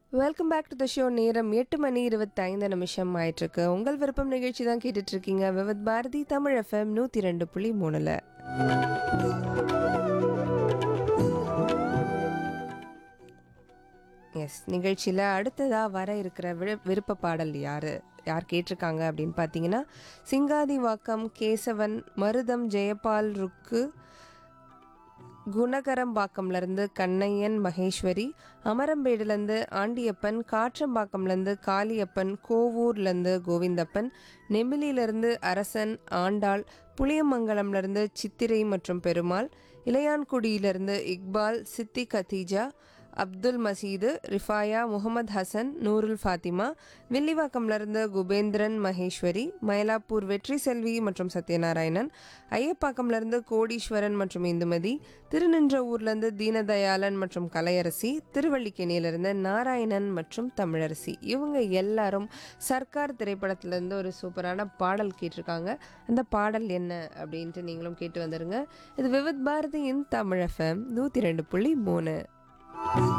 welcome back to the show நேரம் எட்டு மணி இருபத்தைந்து நிமிஷம் ஆயிட்டிருக்கு உங்கள் விருப்பம் நிகழ்ச்சி தான் கேட்டுட்டு இருக்கீங்க விவத் பாரதி தமிழ் எஃப்எம் நூற்றி ரெண்டு புள்ளி மூணுல எஸ் நிகழ்ச்சியில் அடுத்ததாக வர இருக்கிற விரு விருப்ப பாடல் யார் யார் கேட்டிருக்காங்க அப்படின்னு பார்த்தீங்கன்னா சிங்காதிவாக்கம் கேசவன் மருதம் ஜெயபால் ருக்கு குணகரம்பாக்கம்லேருந்து கண்ணையன் மகேஸ்வரி அமரம்பேடுலேருந்து ஆண்டியப்பன் காற்றம்பாக்கம்லேருந்து காளியப்பன் கோவூர்லேருந்து கோவிந்தப்பன் நெமிலியிலேருந்து அரசன் ஆண்டாள் புளியமங்கலம்லேருந்து சித்திரை மற்றும் பெருமாள் இளையான்குடியிலிருந்து இக்பால் சித்தி கதீஜா அப்துல் மசீது ரிஃபாயா முகமது ஹசன் நூருல் ஃபாத்திமா வில்லிவாக்கம்லேருந்து குபேந்திரன் மகேஸ்வரி மயிலாப்பூர் வெற்றி செல்வி மற்றும் சத்யநாராயணன் ஐயப்பாக்கம்லேருந்து கோடீஸ்வரன் மற்றும் இந்துமதி திருநின்ற ஊர்லேருந்து தீனதயாளன் மற்றும் கலையரசி திருவள்ளிக்கேணியிலிருந்து நாராயணன் மற்றும் தமிழரசி இவங்க எல்லாரும் சர்க்கார் திரைப்படத்திலேருந்து ஒரு சூப்பரான பாடல் கேட்டிருக்காங்க அந்த பாடல் என்ன அப்படின்ட்டு நீங்களும் கேட்டு வந்துருங்க இது விவித் பாரதியின் தமிழ் எஃப்எம் நூற்றி ரெண்டு புள்ளி மூணு